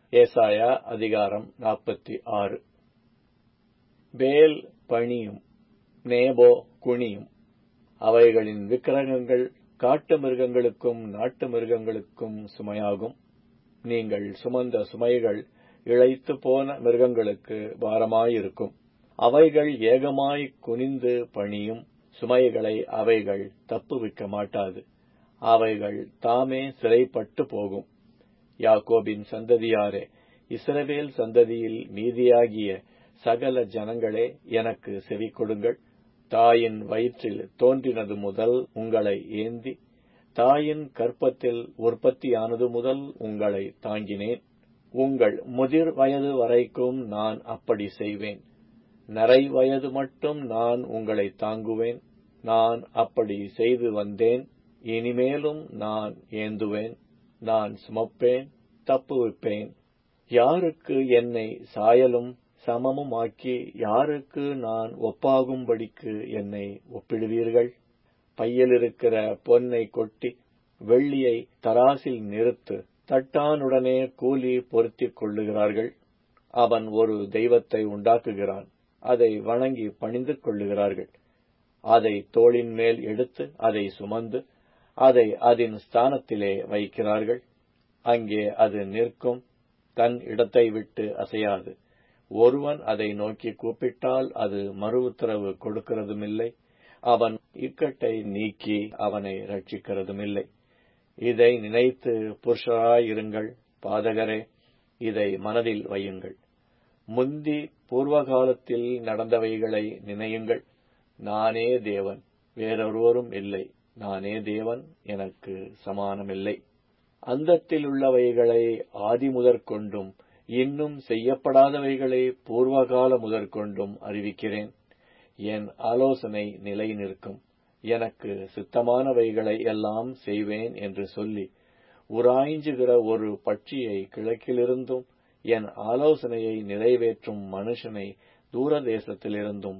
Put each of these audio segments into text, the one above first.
ஏசாயா அதிகாரம் நாற்பத்தி ஆறு பேல் பணியும் நேபோ குனியும் அவைகளின் விக்கிரகங்கள் காட்டு மிருகங்களுக்கும் நாட்டு மிருகங்களுக்கும் சுமையாகும் நீங்கள் சுமந்த சுமைகள் இழைத்து போன மிருகங்களுக்கு பாரமாயிருக்கும் அவைகள் ஏகமாய் குனிந்து பணியும் சுமைகளை அவைகள் தப்புவிக்க மாட்டாது அவைகள் தாமே சிறைப்பட்டு போகும் யாக்கோபின் சந்ததியாரே இஸ்ரவேல் சந்ததியில் மீதியாகிய சகல ஜனங்களே எனக்கு செவி கொடுங்கள் தாயின் வயிற்றில் தோன்றினது முதல் உங்களை ஏந்தி தாயின் கற்பத்தில் உற்பத்தியானது முதல் உங்களை தாங்கினேன் உங்கள் முதிர் வயது வரைக்கும் நான் அப்படி செய்வேன் நரை வயது மட்டும் நான் உங்களை தாங்குவேன் நான் அப்படி செய்து வந்தேன் இனிமேலும் நான் ஏந்துவேன் நான் சுமப்பேன் தப்புவிப்பேன் யாருக்கு என்னை சாயலும் சமமுமாக்கி யாருக்கு நான் ஒப்பாகும்படிக்கு என்னை ஒப்பிடுவீர்கள் பையிலிருக்கிற பொன்னை கொட்டி வெள்ளியை தராசில் நிறுத்து தட்டானுடனே கூலி பொருத்திக் கொள்ளுகிறார்கள் அவன் ஒரு தெய்வத்தை உண்டாக்குகிறான் அதை வணங்கி பணிந்து கொள்ளுகிறார்கள் அதை தோளின் மேல் எடுத்து அதை சுமந்து அதை அதன் ஸ்தானத்திலே வைக்கிறார்கள் அங்கே அது நிற்கும் தன் இடத்தை விட்டு அசையாது ஒருவன் அதை நோக்கி கூப்பிட்டால் அது மறு உத்தரவு கொடுக்கிறதுமில்லை அவன் இக்கட்டை நீக்கி அவனை ரட்சிக்கிறதுமில்லை இதை நினைத்து புருஷராயிருங்கள் பாதகரே இதை மனதில் வையுங்கள் முந்தி பூர்வகாலத்தில் நடந்தவைகளை நினையுங்கள் நானே தேவன் வேறொருவரும் இல்லை நானே தேவன் எனக்கு சமானமில்லை அந்தத்தில் உள்ளவைகளை ஆதி முதற்கொண்டும் இன்னும் செய்யப்படாதவைகளை பூர்வகால முதற்கொண்டும் அறிவிக்கிறேன் என் ஆலோசனை நிலை நிற்கும் எனக்கு சித்தமானவைகளை எல்லாம் செய்வேன் என்று சொல்லி உராய்ஞ்சுகிற ஒரு பட்சியை கிழக்கிலிருந்தும் என் ஆலோசனையை நிறைவேற்றும் மனுஷனை தூரதேசத்திலிருந்தும்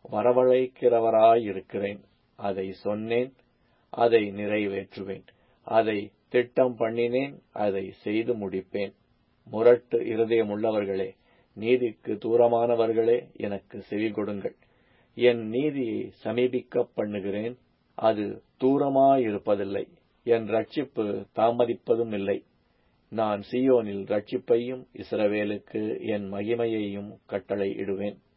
வரவழைக்கிறவராயிருக்கிறேன் அதை சொன்னேன் அதை நிறைவேற்றுவேன் அதை திட்டம் பண்ணினேன் அதை செய்து முடிப்பேன் முரட்டு இருதயமுள்ளவர்களே நீதிக்கு தூரமானவர்களே எனக்கு செவி கொடுங்கள் என் நீதியை சமீபிக்க பண்ணுகிறேன் அது தூரமாயிருப்பதில்லை என் ரட்சிப்பு தாமதிப்பதும் இல்லை நான் சியோனில் ரட்சிப்பையும் இஸ்ரவேலுக்கு என் மகிமையையும் கட்டளை இடுவேன்